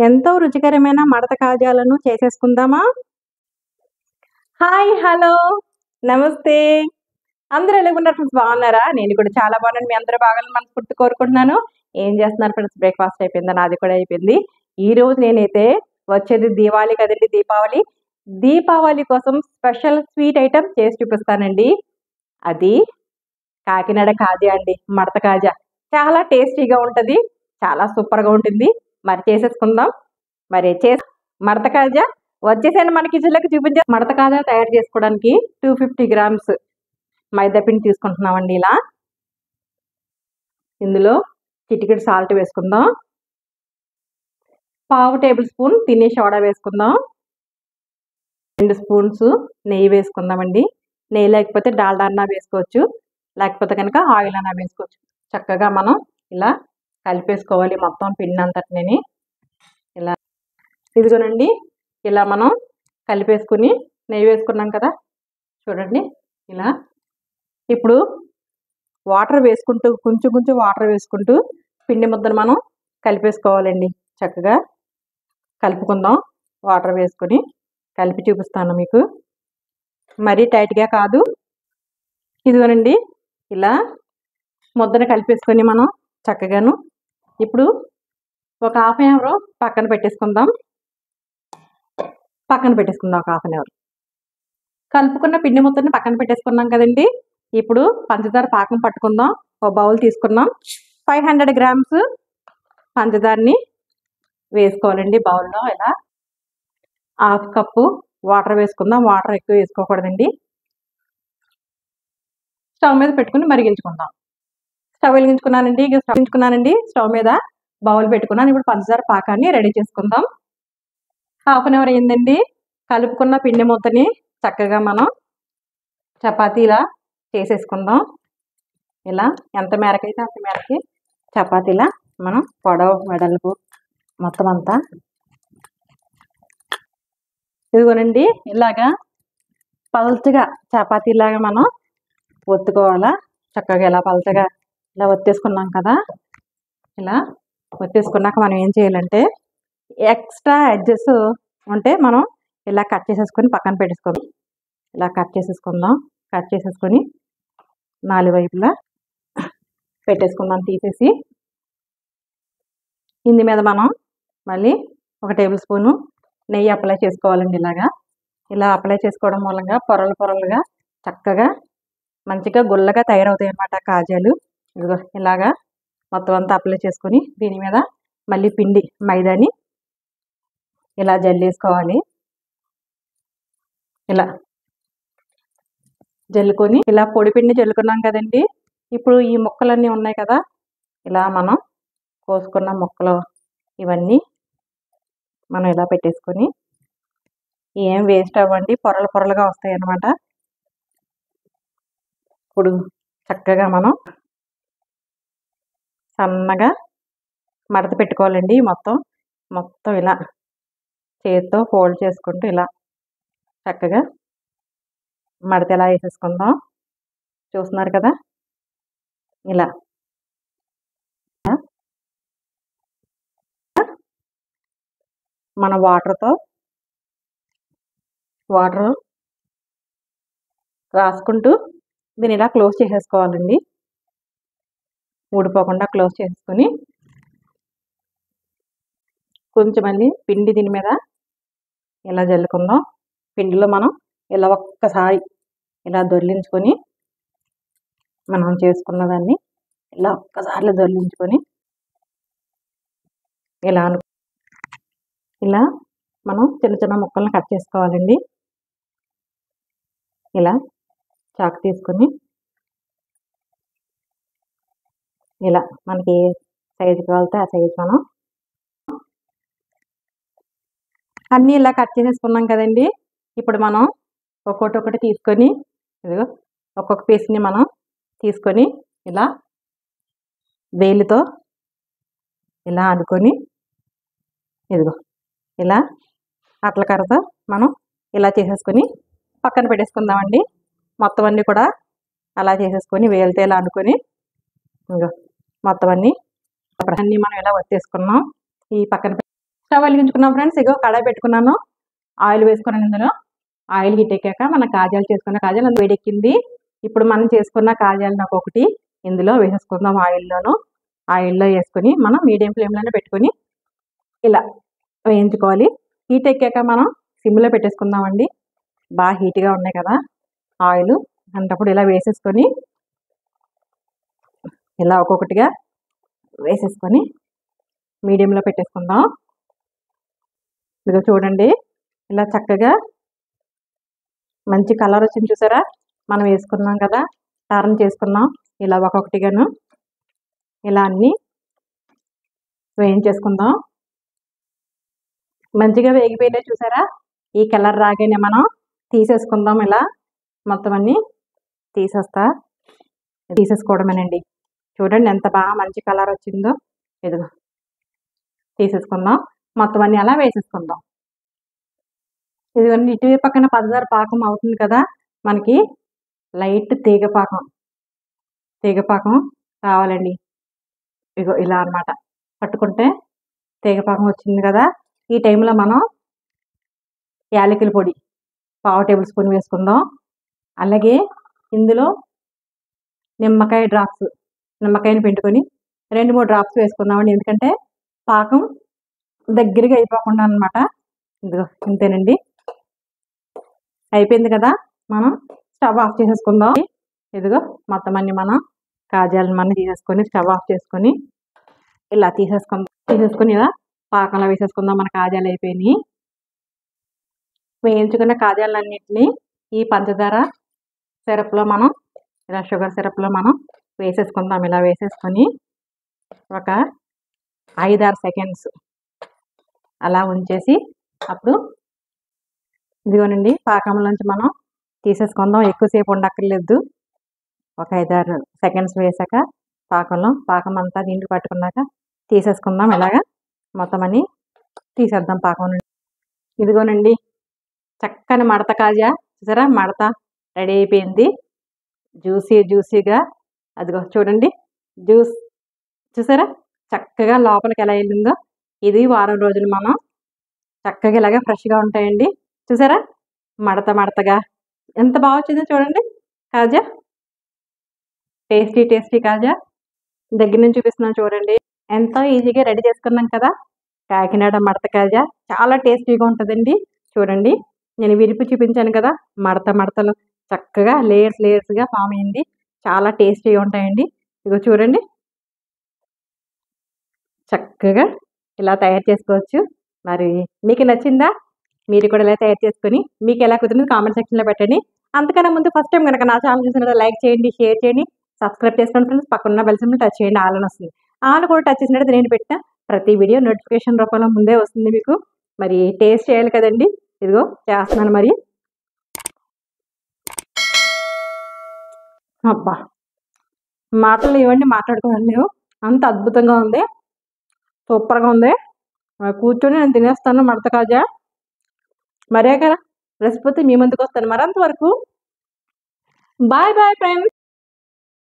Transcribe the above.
ఎంతో రుచికరమైన మడత కాజాలను చేసేసుకుందామా హాయ్ హలో నమస్తే అందరూ ఎలా ఉన్నారు ఫ్రెండ్స్ బాగున్నారా నేను కూడా చాలా బాగున్నాను మీ అందరూ బాగాలని మనస్ఫూర్తి కోరుకుంటున్నాను ఏం చేస్తున్నారు ఫ్రెండ్స్ బ్రేక్ఫాస్ట్ అయిపోయిందా నాది కూడా అయిపోయింది ఈ రోజు నేనైతే వచ్చేది దీపావళి కదండి దీపావళి దీపావళి కోసం స్పెషల్ స్వీట్ ఐటమ్ చేసి చూపిస్తానండి అది కాకినాడ కాజా అండి మడత కాజా చాలా టేస్టీగా ఉంటుంది చాలా సూపర్గా ఉంటుంది మరి చేసేసుకుందాం మరి చే మడత కాజా వచ్చేసాను మన కిచెన్లోకి చూపించే మడత కాజా తయారు చేసుకోవడానికి టూ ఫిఫ్టీ గ్రామ్స్ మైదా పిండి తీసుకుంటున్నామండి ఇలా ఇందులో చిటికెడు సాల్ట్ వేసుకుందాం పావు టేబుల్ స్పూన్ తినే సోడా వేసుకుందాం రెండు స్పూన్స్ నెయ్యి వేసుకుందామండి నెయ్యి లేకపోతే డాల్డా అన్నా వేసుకోవచ్చు లేకపోతే కనుక ఆయిల్ అన్నా వేసుకోవచ్చు చక్కగా మనం ఇలా కలిపేసుకోవాలి మొత్తం పిండి అంతటిని ఇలా ఇదిగోనండి ఇలా మనం కలిపేసుకుని నెయ్యి వేసుకున్నాం కదా చూడండి ఇలా ఇప్పుడు వాటర్ వేసుకుంటూ కొంచెం కొంచెం వాటర్ వేసుకుంటూ పిండి ముద్దను మనం కలిపేసుకోవాలండి చక్కగా కలుపుకుందాం వాటర్ వేసుకొని కలిపి చూపిస్తాను మీకు మరీ టైట్గా కాదు ఇదిగోనండి ఇలా ముద్దను కలిపేసుకొని మనం చక్కగాను ఇప్పుడు ఒక హాఫ్ అన్ అవర్ పక్కన పెట్టేసుకుందాం పక్కన పెట్టేసుకుందాం ఒక హాఫ్ అన్ అవర్ కలుపుకున్న పిండి ముద్దను పక్కన పెట్టేసుకున్నాం kadandi ఇప్పుడు పంచదార పాకం పట్టుకుందాం ఒక బౌల్ తీసుకున్నాం ఫైవ్ హండ్రెడ్ గ్రామ్స్ పంచదారని వేసుకోవాలండి బౌల్లో ఇలా హాఫ్ కప్పు వాటర్ వేసుకుందాం వాటర్ ఎక్కువ వేసుకోకూడదండి స్టవ్ మీద పెట్టుకుని మరిగించుకుందాం స్టవ్ వెలిగించుకున్నానండి ఇక స్టవ్ వెలిగించుకున్నానండి స్టవ్ మీద బౌల్ పెట్టుకున్నాను ఇప్పుడు పంచదార పాకాన్ని రెడీ చేసుకుందాం హాఫ్ అన్ అవర్ అయిందండి కలుపుకున్న పిండి ముద్దని చక్కగా మనం చపాతీలా చేసేసుకుందాం ఇలా ఎంత మేరకైతే అంత మేరకి చపాతీలా మనం పొడవు వెడల్పు మొత్తం అంతా ఇదిగోనండి ఇలాగా పల్చగా చపాతీలాగా మనం ఒత్తుకోవాలా చక్కగా ఇలా పలచగా ఇలా ఒత్తేసుకున్నాం కదా ఇలా ఒత్తేసుకున్నాక మనం ఏం చేయాలంటే ఎక్స్ట్రా ఎడ్జెస్ ఉంటే మనం ఇలా కట్ చేసేసుకొని పక్కన పెట్టేసుకుందాం ఇలా కట్ చేసేసుకుందాం కట్ చేసేసుకొని నాలుగు వైపులా పెట్టేసుకుందాం తీసేసి ఇంది మీద మనం మళ్ళీ ఒక టేబుల్ స్పూను నెయ్యి అప్లై చేసుకోవాలండి ఇలాగా ఇలా అప్లై చేసుకోవడం మూలంగా పొరలు పొరలుగా చక్కగా మంచిగా గుల్లగా తయారవుతాయి అన్నమాట కాజాలు ఇదిగో ఇలాగా మొత్తం అంతా అప్లై చేసుకొని దీని మీద మళ్ళీ పిండి మైదాని ఇలా జల్లేసుకోవాలి ఇలా జల్లుకొని ఇలా పొడి పిండి జల్లుకున్నాం కదండి ఇప్పుడు ఈ ముక్కలన్నీ ఉన్నాయి కదా ఇలా మనం కోసుకున్న ముక్కలు ఇవన్నీ మనం ఇలా పెట్టేసుకొని ఏం వేస్ట్ అవ్వండి పొరలు పొరలుగా వస్తాయి అన్నమాట ఇప్పుడు చక్కగా మనం సన్నగా మడత పెట్టుకోవాలండి మొత్తం మొత్తం ఇలా చేతితో ఫోల్డ్ చేసుకుంటూ ఇలా చక్కగా మడత ఎలా వేసేసుకుందాం చూస్తున్నారు కదా ఇలా మన వాటర్తో వాటర్ రాసుకుంటూ దీన్ని ఇలా క్లోజ్ చేసేసుకోవాలండి ఊడిపోకుండా క్లోజ్ చేసుకొని కొంచెం మళ్ళీ పిండి దీని మీద ఇలా జల్లుకుందాం పిండిలో మనం ఇలా ఒక్కసారి ఇలా దొర్లించుకొని మనం చేసుకున్న దాన్ని ఇలా ఒక్కసారి దొర్లించుకొని ఇలా అను ఇలా మనం చిన్న చిన్న ముక్కలను కట్ చేసుకోవాలండి ఇలా చాకు తీసుకొని ఇలా మనకి ఏ సైజు కావాలితే ఆ సైజు మనం అన్నీ ఇలా కట్ చేసేసుకున్నాం కదండి ఇప్పుడు మనం ఒక్కొక్కటి ఒకటి తీసుకొని ఇదిగో ఒక్కొక్క పీస్ని మనం తీసుకొని ఇలా వేలితో ఇలా అనుకొని ఇదిగో ఇలా అట్ల కర్రతో మనం ఇలా చేసేసుకొని పక్కన పెట్టేసుకుందామండి మొత్తం అన్నీ కూడా అలా చేసేసుకొని వేలితో ఇలా అనుకొని ఇంకో మొత్తం అన్నీ అన్నీ మనం ఇలా వచ్చేసుకున్నాం ఈ పక్కన స్టవ్ వెలిగించుకున్నాం ఫ్రెండ్స్ ఇగో కడాయి పెట్టుకున్నాను ఆయిల్ వేసుకున్నాను ఇందులో ఆయిల్ హీట్ ఎక్కాక మన కాజాలు చేసుకున్న కాజాలు అందులో వేడెక్కింది ఇప్పుడు మనం చేసుకున్న కాజాలను ఒక్కొక్కటి ఇందులో వేసేసుకుందాం ఆయిల్లోను ఆయిల్లో వేసుకొని మనం మీడియం ఫ్లేమ్లోనే పెట్టుకొని ఇలా వేయించుకోవాలి హీట్ ఎక్కాక మనం సిమ్లో పెట్టేసుకుందామండి బాగా హీట్గా ఉన్నాయి కదా ఆయిల్ అంటప్పుడు ఇలా వేసేసుకొని ఇలా ఒక్కొక్కటిగా వేసేసుకొని మీడియంలో పెట్టేసుకుందాం ఇదిగో చూడండి ఇలా చక్కగా మంచి కలర్ వచ్చింది చూసారా మనం వేసుకున్నాం కదా టర్న్ చేసుకున్నాం ఇలా ఒక్కొక్కటిగాను ఇలా అన్నీ వేయించేసుకుందాం మంచిగా వేగిపోయినాయి చూసారా ఈ కలర్ రాగానే మనం తీసేసుకుందాం ఇలా మొత్తం అన్నీ తీసేస్తా తీసేసుకోవడమేనండి చూడండి ఎంత బాగా మంచి కలర్ వచ్చిందో ఇదిగో తీసేసుకుందాం మొత్తం అన్నీ అలా వేసేసుకుందాం ఇదిగోండి ఇటు పక్కన పదహారు పాకం అవుతుంది కదా మనకి లైట్ తీగ పాకం తీగ పాకం కావాలండి ఇగో ఇలా అన్నమాట పట్టుకుంటే తీగ పాకం వచ్చింది కదా ఈ టైంలో మనం యాలకుల పొడి పావు టేబుల్ స్పూన్ వేసుకుందాం అలాగే ఇందులో నిమ్మకాయ డ్రాప్స్ నిమ్మకాయని పిండుకొని రెండు మూడు డ్రాప్స్ వేసుకుందామండి ఎందుకంటే పాకం దగ్గరగా అయిపోకుండా అనమాట ఇదిగో ఇంతేనండి అయిపోయింది కదా మనం స్టవ్ ఆఫ్ చేసేసుకుందాం ఇదిగో మొత్తం అన్ని మనం కాజాలను మనం తీసేసుకొని స్టవ్ ఆఫ్ చేసుకొని ఇలా తీసేసుకుందాం తీసేసుకొని ఇలా పాకంలో వేసేసుకుందాం మన కాజాలు అయిపోయినాయి వేయించుకున్న కాజాలన్నింటినీ ఈ పంచదార సిరప్లో మనం ఇలా షుగర్ సిరప్లో మనం వేసేసుకుందాం ఇలా వేసేసుకొని ఒక ఐదారు సెకండ్స్ అలా ఉంచేసి అప్పుడు ఇదిగోనండి పాకంలోంచి మనం తీసేసుకుందాం ఎక్కువసేపు ఉండక్కర్లేదు ఒక ఐదారు సెకండ్స్ వేసాక పాకంలో పాకం అంతా నీళ్ళు పట్టుకున్నాక తీసేసుకుందాం ఇలాగా మొత్తం అని తీసేద్దాం పాకం నుండి ఇదిగోనండి చక్కని మడత కాజా చూసారా మడత రెడీ అయిపోయింది జ్యూసీ జ్యూసీగా అదిగో చూడండి జ్యూస్ చూసారా చక్కగా లోపలికి ఎలా వెళ్ళిందో ఇది వారం రోజులు మనం చక్కగా ఇలాగే ఫ్రెష్గా ఉంటాయండి చూసారా మడత మడతగా ఎంత బాగా వచ్చిందో చూడండి కాజా టేస్టీ టేస్టీ కాజా దగ్గర నుంచి చూపిస్తున్నాను చూడండి ఎంతో ఈజీగా రెడీ చేసుకున్నాం కదా కాకినాడ మడత కాజా చాలా టేస్టీగా ఉంటుందండి చూడండి నేను విరిపి చూపించాను కదా మడత మడతలు చక్కగా లేయర్స్ లేయర్స్గా ఫామ్ అయింది చాలా టేస్టీగా ఉంటాయండి ఇగో చూడండి చక్కగా ఇలా తయారు చేసుకోవచ్చు మరి మీకు నచ్చిందా మీరు కూడా ఇలా తయారు చేసుకొని మీకు ఎలా కుదిరింది కామెంట్ సెక్షన్లో పెట్టండి అంతకన్నా ముందు ఫస్ట్ టైం కనుక నా ఛానల్ చూసినట్టు లైక్ చేయండి షేర్ చేయండి సబ్స్క్రైబ్ చేసుకోండి ఫ్రెండ్స్ పక్కన బెల్ సింబల్ టచ్ చేయండి ఆల్ అని వస్తుంది ఆల్ కూడా టచ్ చేసినట్టు నేను పెట్టిన ప్రతి వీడియో నోటిఫికేషన్ రూపంలో ముందే వస్తుంది మీకు మరి టేస్ట్ చేయాలి కదండి ఇదిగో చేస్తున్నాను మరి అబ్బా మాటలు ఇవ్వండి మాట్లాడుకోవాలి లేవు అంత అద్భుతంగా ఉంది సూపర్గా ఉంది మరి కూర్చొని నేను తినేస్తాను మడత కాజా మరే కదా రెసిపీ మీ ముందుకు వస్తాను మరి అంతవరకు బాయ్ బాయ్ ఫ్రెండ్స్